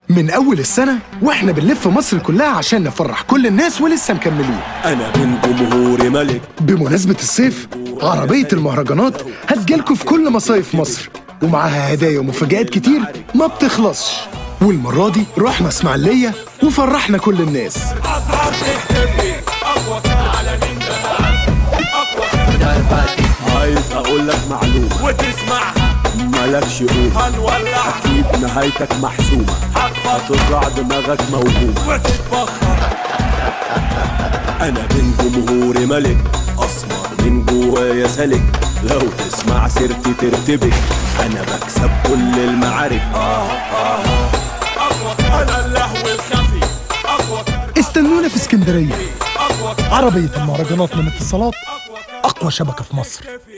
من أول السنة وإحنا بنلف مصر كلها عشان نفرح كل الناس ولسه مكملين انا من جمهور ملك بمناسبة الصيف عربية المهرجانات هتجيلكوا في كل مصايف مصر ومعاها هدايا ومفاجآت كتير ما بتخلصش والمرة دي رحنا اسماعيلية وفرحنا كل الناس عايز اقول لك معلومه وتسمعها مالكش قوم هنولعها اكيد نهايتك محسومه هترجع دماغك موهومه وتتبخر انا من جمهور ملك اسمر من جوايا سالك لو تسمع سيرتي ترتبك انا بكسب كل المعارك اقوى انا اللهو الخفي اقوى استنونا في اسكندرية اقوى عربية المهرجانات من اتصالات أقوى شبكة في مصر كافي